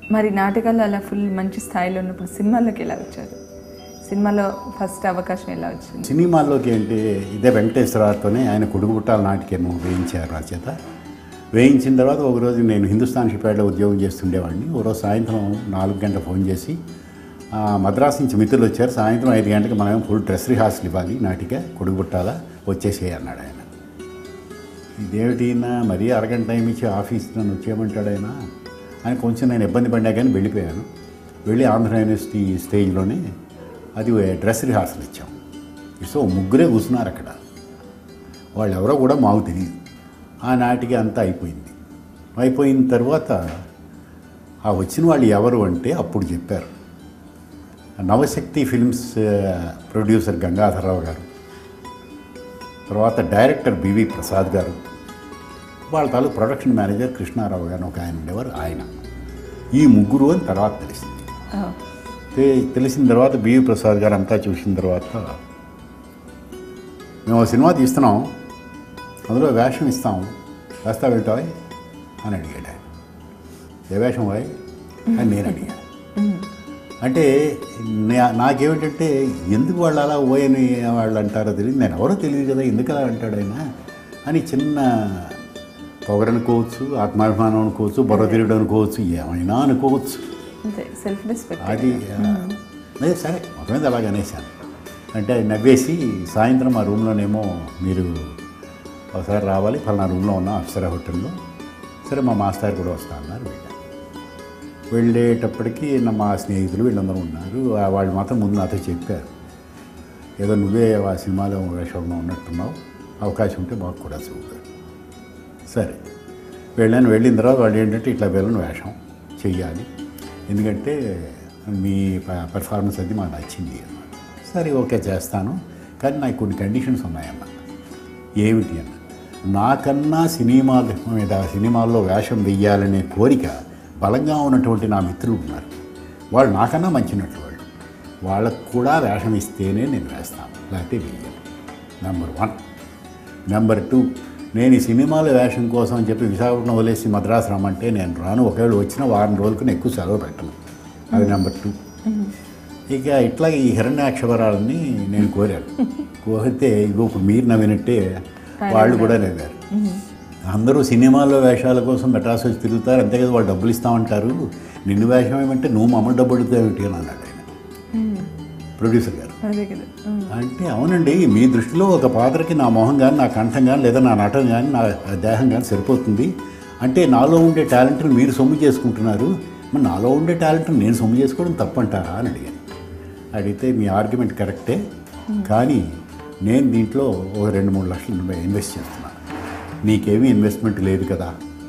మరి నాటకాలు అలా ఫుల్ మంచి స్థాయిలో ఉన్నప్పుడు సినిమాల్లోకి ఎలా వచ్చారు సినిమాలో ఫస్ట్ అవకాశం ఎలా వచ్చింది సినిమాల్లోకి ఏంటి ఇదే వెంకటేశ్వరరావుతోనే ఆయన కొడుకుబుట్టాల నాటికేమో వేయించారు ఆ చేత వేయించిన తర్వాత ఒకరోజు నేను హిందుస్థాన్ షిప్యార్డ్లో ఉద్యోగం చేస్తుండేవాడిని ఒకరోజు సాయంత్రం నాలుగు గంటల ఫోన్ చేసి ఆ, మద్రాసు నుంచి మిత్రులు వచ్చారు సాయంత్రం ఐదు గంటలకు మనం ఫుల్ డ్రెస్ రిహార్సల్ ఇవ్వాలి నాటిక కొడుకుబుట్టాల వచ్చేసేయి అన్నాడు ఆయన ఇదేమిటి ఈయన మరీ అరగంట టైం ఇచ్చి ఆఫీస్ నన్ను వచ్చేయమంటాడు ఆయన అని కొంచెం నేను ఇబ్బంది పడ్డా కానీ వెళ్ళిపోయాను వెళ్ళి ఆంధ్ర యూనివర్సిటీ స్టేజ్లోనే అది డ్రెస్ రిహార్సల్ ఇచ్చాం సో ముగ్గురే కూర్చున్నారు అక్కడ వాళ్ళు ఎవరో కూడా మాకు తెలియదు ఆ నాటికి అంతా అయిపోయింది అయిపోయిన తర్వాత ఆ వచ్చిన వాళ్ళు ఎవరు అంటే అప్పుడు చెప్పారు నవశక్తి ఫిల్మ్స్ ఆ, ప్రొడ్యూసర్ గంగాధరరావు గారు తర్వాత డైరెక్టర్ బివి ప్రసాద్ గారు వాళ్ళ తాలూకు ప్రొడక్షన్ మేనేజర్ కృష్ణారావు గారు ఒక ఆయన ఉండేవారు ఆయన ఈ ముగ్గురు అని తర్వాత తెలిసింది ఓ, తె- తెలిసిన తర్వాత బివి ప్రసాద్ గారు అంతా చూసిన తర్వాత మేము ఒక సినిమా తీస్తున్నాం అందులో వేషం ఇస్తాం వేస్తా పెట్టాయి అని అడిగాడు ఆయన ఏ వేషం వాయ్ అని నేను అడిగాను అంటే నా- నాకేమిటంటే ఎందుకు వాళ్ళు అలా ఓయని వాళ్ళు అంటారో తెలియదు నేను ఎవరో తెలియదు కదా ఎందుకు అలా అంటాడు ఆయన అని చిన్న పొగరనుకోవచ్చు ఆత్మాభిమానం అనుకోవచ్చు బుర్ర తిరుగుడు అనుకోవచ్చు ఏమైనా అనుకోవచ్చు అంతే సెల్ఫ్ రెస్పెక్ట్ అది ఆ, అదే సరే మొత్తం మీద అలాగ అనేసాను అంటే ఆయన నవ్వేసి సాయంత్రం మా రూమ్లోనేమో మీరు ఒకసారి రావాలి ఫలానా రూమ్లో ఉన్నాం అప్సరా హోటల్లో సరే మా మాస్టర్ కూడా వస్తా అన్నారు వెళ్ళాను వెళ్ళేటప్పటికి నా మా స్నేహితులు వీళ్ళందరూ ఉన్నారు ఆ వాళ్ళు మాత్రం ముందు నాతో చెప్పారు ఏదో నువ్వే ఆ సినిమాలో వేషంలో ఉన్నట్టున్నావు అవకాశం ఉంటే మాకు కూడా చూపారు సరే వెళ్ళాను వెళ్ళిన తర్వాత వాళ్ళు ఏంటంటే ఇట్లా వెళ్ళని వేషం చెయ్యాలి ఎందుకంటే మీ ప- పెర్ఫార్మెన్స్ అది మాకు నచ్చింది అన్నమాట సరే ఓకే చేస్తాను కానీ నాకు కొన్ని కండిషన్స్ ఉన్నాయన్న ఏమిటి అన్న నాకన్నా సినిమాల మీద సినిమాల్లో వేషం వెయ్యాలనే కోరిక బలంగా ఉన్నటువంటి నా మిత్రులు ఉన్నారు వాళ్ళు నాకన్నా మంచినట్లు వాళ్ళు వాళ్ళకు కూడా వేషం ఇస్తేనే నేను వేస్తాను లేకపోతే వెయ్యను నెంబర్ వన్ నెంబర్ టూ నేను ఈ సినిమాల వేషం కోసం అని చెప్పి విశాఖపట్నం వదిలేసి మద్రాసు రమ్మంటే నేను రాను ఒకవేళ వచ్చిన వారం రోజులకు నేను ఎక్కువ సెలవు పెట్టను అది నెంబర్ టూ ఇక ఇట్లా ఈ హిరణ్యాక్షవరాలని నేను కోరాను కోరితే ఇగో ఇప్పుడు మీరు నవ్వినట్టే వాళ్ళు కూడా నవ్వారు అందరూ సినిమాల్లో వేషాల కోసం మెడ్రాస్ వచ్చి తిరుగుతారు అంతే కదా వాళ్ళు డబ్బులు ఇస్తామంటారు నిన్ను వేషం ఏమంటే నువ్వు మమ్మల్ని డబ్బు అడుగుతావేంటి అని అన్నాడు ఆయన ప్రొడ్యూసర్ గారు అదే కదా ఉమ్. అంటే అవునండి మీ దృష్టిలో ఒక పాత్రకి నా మొహం కానీ నా కంఠం కానీ లేదా నా నటన కానీ నా దేహం కానీ సరిపోతుంది అంటే నాలో ఉండే టాలెంట్ని మీరు సొమ్ము చేసుకుంటున్నారు మరి నాలో ఉండే టాలెంట్ని నేను సొమ్ము చేసుకోవడం తప్పంటారా అని అడిగాను అడిగితే మీ ఆర్గ్యుమెంట్ కరెక్టే కానీ నేను దీంట్లో ఒక రెండు మూడు లక్షలు ఇన్వెస్ట్ చేస్తున్నాను నీకేమీ ఇన్వెస్ట్మెంట్ లేదు కదా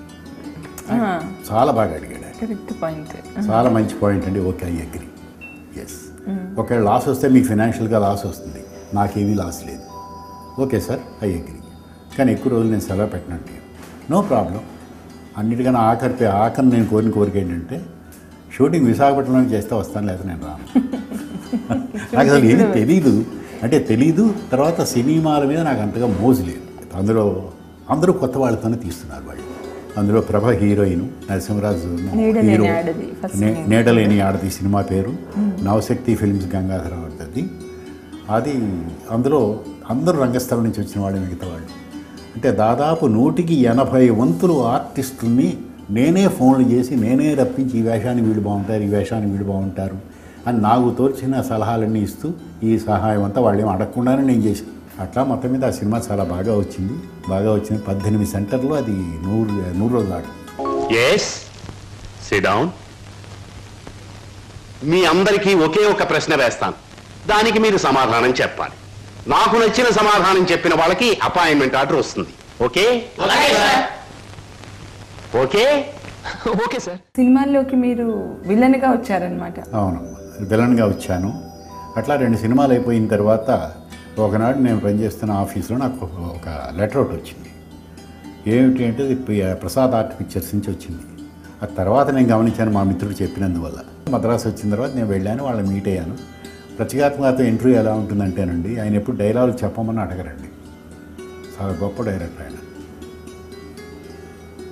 చాలా బాగా అడిగాడు ఆయన. కరెక్ట్ పాయింట్ చాలా మంచి పాయింట్ అండి ఓకే ఐ అగ్రి ఎస్ ఒకవేళ లాస్ వస్తే మీకు ఫినాన్షియల్గా లాస్ వస్తుంది నాకేమీ లాస్ లేదు ఓకే సార్ ఐ అగ్రి కానీ ఎక్కువ రోజులు నేను సెలవు పెట్టినట్టు నో ప్రాబ్లం అన్నిటికన్నా ఆఖరి ఆఖరి నేను కోరిన కోరిక ఏంటంటే షూటింగ్ విశాఖపట్నంలో చేస్తే వస్తాను లేదా నేను రాను నాకు అసలు ఏది తెలీదు అంటే తెలీదు తర్వాత సినిమాల మీద నాకు అంతగా మోజు లేదు అందులో అందరూ కొత్త వాళ్ళతోనే తీస్తున్నారు వాళ్ళు అందులో ప్రభ హీరోయిన్ నరసింహరాజు నీడలేని హీరో ఆడది first నే- నీడలేని ఆడది సినిమా పేరు నవశక్తి ఫిల్మ్స్ గంగాధరం అవుతుంది అది అందులో అందరూ రంగస్థలం నుంచి వచ్చిన వాళ్ళు మిగతా వాళ్ళు అంటే దాదాపు నూటికి ఎనభై వంతులు ఆర్టిస్టుల్ని నేనే ఫోన్లు చేసి నేనే రప్పించి ఈ వేషాన్ని వీళ్ళు బాగుంటారు ఈ వేషాన్ని వీళ్ళు బాగుంటారు అని నాకు తోచిన సలహాలన్నీ ఇస్తూ ఈ సహాయం అంతా వాళ్ళు ఏం అడగకుండానే నేను చేశాను అట్లా మొత్తం మీద ఆ సినిమా చాలా బాగా వచ్చింది బాగా వచ్చింది పద్దెనిమిది సెంటర్లో అది నూరు నూరు రోజులు ఆడింది ఎస్ సిడౌన్ మీ అందరికీ ఒకే ఒక ప్రశ్న వేస్తాను దానికి మీరు సమాధానం చెప్పాలి నాకు నచ్చిన సమాధానం చెప్పిన వాళ్ళకి అపాయింట్మెంట్ ఆర్డర్ వస్తుంది ఓకే ఓకే ఓకే సార్ సినిమాల్లోకి మీరు విలన్గా వచ్చారనమాట అవును విలన్గా వచ్చాను అట్లా రెండు సినిమాలు అయిపోయిన తర్వాత ఒకనాడు నేను పనిచేస్తున్న ఆఫీస్లో నాకు ఒక- ఒక లెటర్ ఒకటి వచ్చింది ఏమిటి అంటే ఇది పి- ప్రసాద్ ఆర్ట్ పిక్చర్స్ నుంచి వచ్చింది ఆ తర్వాత నేను గమనించాను మా మిత్రుడు చెప్పినందువల్ల మద్రాసు వచ్చిన తర్వాత నేను వెళ్ళాను వాళ్ళని మీట్ అయ్యాను ప్రత్యేకాత్మకతో ఇంటర్వ్యూ ఎలా ఉంటుందంటేనండి ఆయన ఎప్పుడు డైలాగులు చెప్పమని అడగరండి చాలా గొప్ప డైరెక్టర్ ఆయన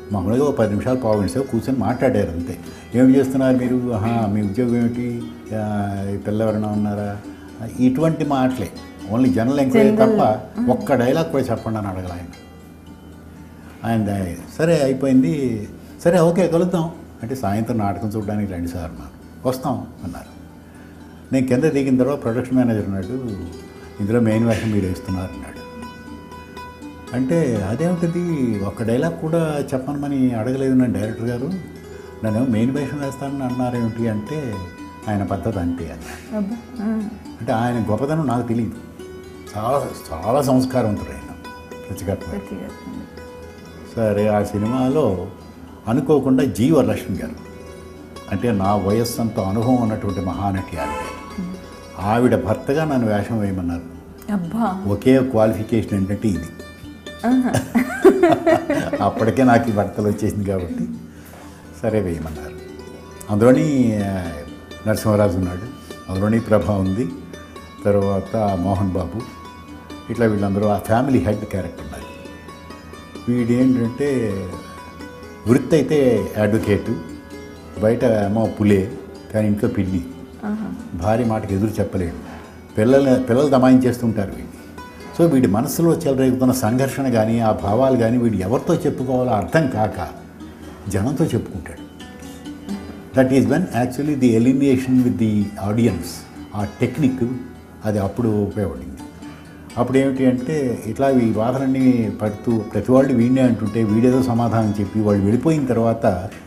మామూలుగా ఒక పది నిమిషాలు పావు గంట సేపు కూర్చొని మాట్లాడారు అంతే ఏమి చేస్తున్నారు మీరు ఆహా మీ ఉద్యోగం ఏమిటి ఆ, ఈ పిల్ల ఎవరైనా ఉన్నారా ఇటువంటి మాటలే ఓన్లీ జనరల్ ఎంక్వైరీ తప్ప ఒక్క డైలాగ్ కూడా చెప్పండి అని అడగల ఆయన ఆయన సరే అయిపోయింది సరే ఓకే కలుద్దాం అంటే సాయంత్రం నాటకం చూడడానికి రండి సార్ అన్నారు వస్తాం అన్నారు నేను కింద దిగిన తర్వాత ప్రొడక్షన్ మేనేజర్ ఉన్నాడు ఇందులో మెయిన్ వేషం మీరు వేస్తున్నారు అన్నాడు అంటే అదేమిటిది ఒక్క డైలాగ్ కూడా చెప్పనమని అడగలేదు నేను డైరెక్టర్ గారు నన్ను మెయిన్ వేషం వేస్తానని అన్నారేమిటి అంటే ఆయన పద్ధతి అంతే అని అబ్బా ఆ. అంటే ఆయన గొప్పతనం నాకు తెలియదు చాలా చాలా సంస్కారవంతుడు ఆయన రుచికట్ల గట్టిగా. సరే ఆ సినిమాలో అనుకోకుండా జీ వరలక్ష్మి గారు అంటే నా వయస్సు అంత అనుభవం ఉన్నటువంటి మహానటి ఆవిడ ఆవిడ భర్తగా నన్ను వేషం వేయమన్నారు అబ్బా ఒకే క్వాలిఫికేషన్ ఏంటంటే ఇది ఆహా. అప్పటికే నాకు ఈ భర్తలు వచ్చేసింది కాబట్టి సరే వేయమన్నారు అందులోని ఆ, నరసింహరాజు ఉన్నాడు అందులోని ప్రభ ఉంది తర్వాత మోహన్ బాబు ఇట్లా వీళ్ళందరూ ఆ ఫ్యామిలీ హెడ్ క్యారెక్టర్ ఉన్నది వీడేంటంటే వృత్తి అయితే అడ్వకేటు బయట ఏమో పులే కానీ ఇంట్లో పిల్లి ఆహా. భార్య మాటకి ఎదురు చెప్పలేడు పిల్లలు పిల్లలు దమాయించేస్తుంటారు వీడిని సో వీడి మనసులో చెలరేగుతున్న సంఘర్షణ కానీ ఆ భావాలు కానీ వీడు ఎవరితో చెప్పుకోవాలో అర్థం కాక జనంతో చెప్పుకుంటాడు that is when actually the elimination with the audience ఆ టెక్నిక్ అది అప్పుడు ఉపయోగపడింది అప్పుడు ఏమిటి అంటే ఇట్లా ఈ బాధలన్నీ పడుతూ ప్రతి వాళ్ళు వీడినే అంటుంటే వీడేదో సమాధానం చెప్పి వాళ్ళు వెళ్ళిపోయిన తర్వాత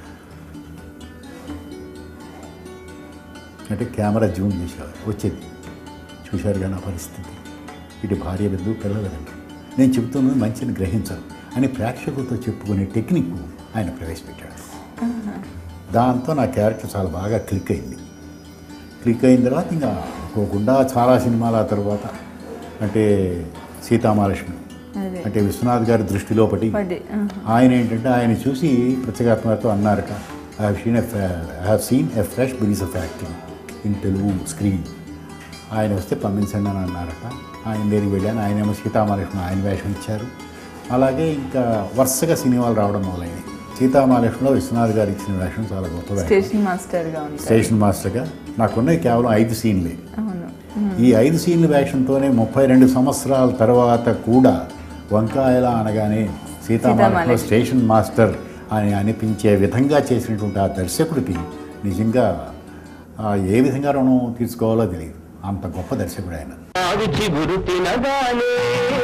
అంటే కెమెరా జూమ్ చేసేవారు వచ్చేది చూశారు కానీ ఆ పరిస్థితి ఇటు భార్య వద్దు పిల్లలు వద్దు నేను చెబుతున్నది మంచిని గ్రహించరు అని ప్రేక్షకులతో చెప్పుకునే టెక్నిక్ ఆయన ప్రవేశపెట్టాడు దాంతో నా క్యారెక్టర్ చాలా బాగా క్లిక్ అయింది క్లిక్ అయిన తర్వాత ఇంకా అనుకోకుండా చాలా సినిమాల ఆ తర్వాత అంటే సీతామహాలక్ష్మి అదే అంటే విశ్వనాథ్ గారి దృష్టిలో పడి పడి ఆహా. ఆయన ఏంటంటే ఆయన చూసి ప్రత్యేగాత్మతో అన్నారట I have seen a I have seen a fresh breeze of acting in Telugu screen ఆయన వస్తే పంపించండి అని అన్నారట ఆయన దగ్గరికి వెళ్ళాను ఆయనేమో సీతామహాలక్ష్మి ఆయన వేషం ఇచ్చారు అలాగే ఇంకా వరుసగా సినిమాలు రావడం మొదలైనవి సీతామహాలక్ష్మిలో విశ్వనాథ్ గారు ఇచ్చిన వేషం చాలా గొప్ప వేషం స్టేషన్ మాస్టర్గా ఉంటారు స్టేషన్ మాస్టర్గా నాకున్నది కేవలం ఐదు సీన్లే అవును ఈ ఐదు సీన్ల వేషంతోనే ముప్పై రెండు సంవత్సరాల తర్వాత కూడా వంకాయల అనగానే సీతామహాలక్ష్మిలో సీతామహాలక్ష్మి. స్టేషన్ మాస్టర్ అని అనిపించే విధంగా చేసినటువంటి ఆ దర్శకుడికి నిజంగా ఆ, ఏ విధంగా రుణం తీసుకోవాలో తెలియదు అంత గొప్ప దర్శకుడు ఆయన ఆవిచి గురు తినగానే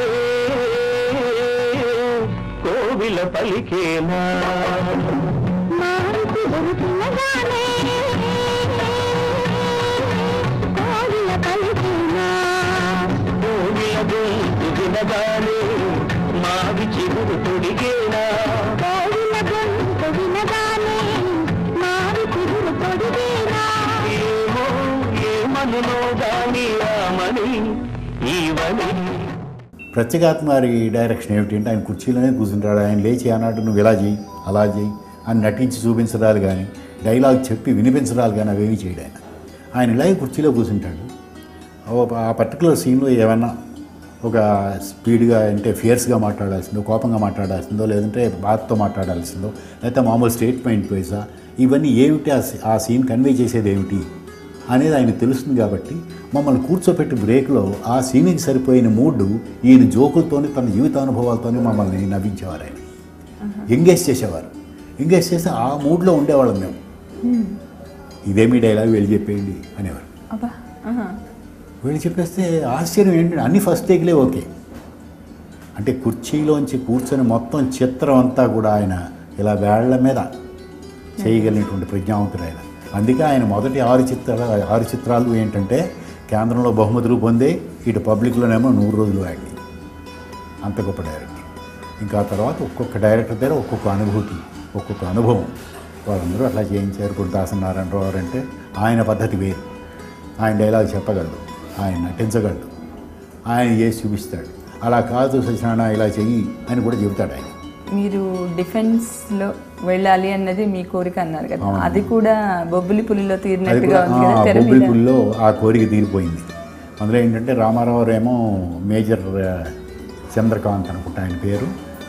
కోవిల పలికేనా మారుతి దొరుకునగానే కోవిల పలికినా కోవిల గొంతు వినగానే మావిచి గురు తొడిగేనా కోవిల గొంతు వినగానే మారుతి గురు పొడిగేనా ఏమో ఏమనునో గాని రామని ఈవని ప్రత్యేగాత్మారి డైరెక్షన్ ఏమిటంటే ఆయన కుర్చీలోనే కూర్చుంటాడు ఆయన లేచి అన్నట్టు నువ్వు ఇలా చేయి అలా చేయి అని నటించి చూపించడాలు కానీ డైలాగ్ చెప్పి వినిపించడాలు కానీ అవేమీ చేయడు ఆయన ఆయన ఇలాగే కుర్చీలో కూర్చుంటాడు ఓ- ఆ పర్టికులర్ సీన్లో ఏమన్నా ఒక స్పీడ్గా అంటే ఫియర్స్గా మాట్లాడాల్సిందో కోపంగా మాట్లాడాల్సిందో లేదంటే బాధతో మాట్లాడాల్సిందో లేకపోతే మామూలు స్టేట్మెంట్ వైజా ఇవన్నీ ఏమిటి ఆ సీ- ఆ సీన్ కన్వే చేసేది ఏమిటి అనేది ఆయన తెలుస్తుంది కాబట్టి మమ్మల్ని కూర్చోపెట్టి బ్రేక్లో ఆ సీన్కి సరిపోయిన మూడ్ ఈయన జోకులతోని తన జీవితానుభవాలతోని మమ్మల్ని నవ్వించేవారు ఆయన ఎంగేజ్ చేసేవారు ఎంగేజ్ చేస్తే ఆ మూడ్లో ఉండేవాళ్ళం మేము ఇదేమి డైలాగ్ వెళ్ళి చెప్పేయండి అనేవారు అబ్బా ఆహా. వీళ్ళు చెప్పేస్తే ఆశ్చర్యం ఏంటంటే అన్ని ఫస్ట్ టేక్లే ఓకే అంటే కుర్చీలోంచి కూర్చొని మొత్తం చిత్రం అంతా కూడా ఆయన ఇలా వేళ్ల మీద చేయగలిగినటువంటి ప్రజ్ఞావంతుడు ఆయన అందుకే ఆయన మొదటి ఆరు చిత్రాలు ఆరు చిత్రాలు ఏంటంటే కేంద్రంలో బహుమతులు పొందే ఇటు పబ్లిక్లోనేమో నూరు రోజులు ఆడి అంత గొప్ప డైరెక్టర్ ఇంకా ఆ తర్వాత ఒక్కొక్క డైరెక్టర్ దగ్గర ఒక్కొక్క అనుభూతి ఒక్కొక్క అనుభవం వాళ్ళందరూ అట్లా చేయించారు ఇప్పుడు దాసనారాయణరావు గారు అంటే ఆయన పద్ధతి వేరు ఆయన డైలాగ్ చెప్పగలడు ఆయన నటించగలడు ఆయన చేసి చూపిస్తాడు అలా కాదు సత్యనారాయణ ఇలా చెయ్యి అని కూడా చెబుతాడు ఆయన మీరు డిఫెన్స్లో వెళ్ళాలి అన్నది మీ కోరిక అన్నారు కదా అవును. అది కూడా బొబ్బిలి పులిలో అది తీరినట్టుగా కూడా ఉంది కదా తెర మీద బొబ్బిలిపుల్లో ఆ కోరిక తీరిపోయింది అందులో ఏంటంటే రామారావు ఏమో మేజర్ ఆ, చంద్రకాంత్ అనుకుంటా ఆయన పేరు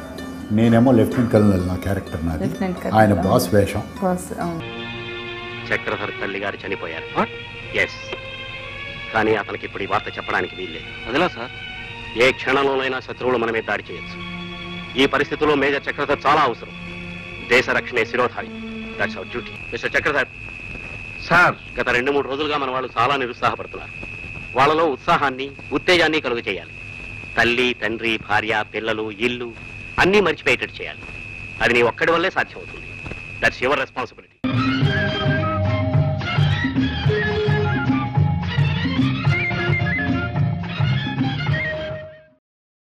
నేనేమో లెఫ్టినెంట్ కర్నల్ నా క్యారెక్టర్ నాది Lieutenant colonel. ఆయన బాస్ వేషం బాస్ అవును చక్రధర్ తల్లి గారు చనిపోయారు ఎస్ కానీ అతనికి ఇప్పుడు ఈ వార్త చెప్పడానికి వీల్లేదు అదిలా సార్ ఏ క్షణంలోనైనా శత్రువులు మన మీద దాడి చేయొచ్చు ఈ పరిస్థితుల్లో మేజర్ చక్రధర్ చాలా అవసరం దేశ రక్షణే శిరోధారి that's our duty mister Chakradhar sir గత రెండు మూడు రోజులుగా మన వాళ్ళు చాలా నిరుత్సాహపడుతున్నారు వాళ్ళలో ఉత్సాహాన్ని ఉత్తేజాన్ని కలుగు చేయాలి తల్లి తండ్రి భార్య పిల్లలు ఇల్లు అన్నీ మర్చిపోయేటట్టు చేయాలి అది నీ ఒక్కడి వల్లే సాధ్యమవుతుంది దట్స్ యువర్ రెస్పాన్సిబిలిటీ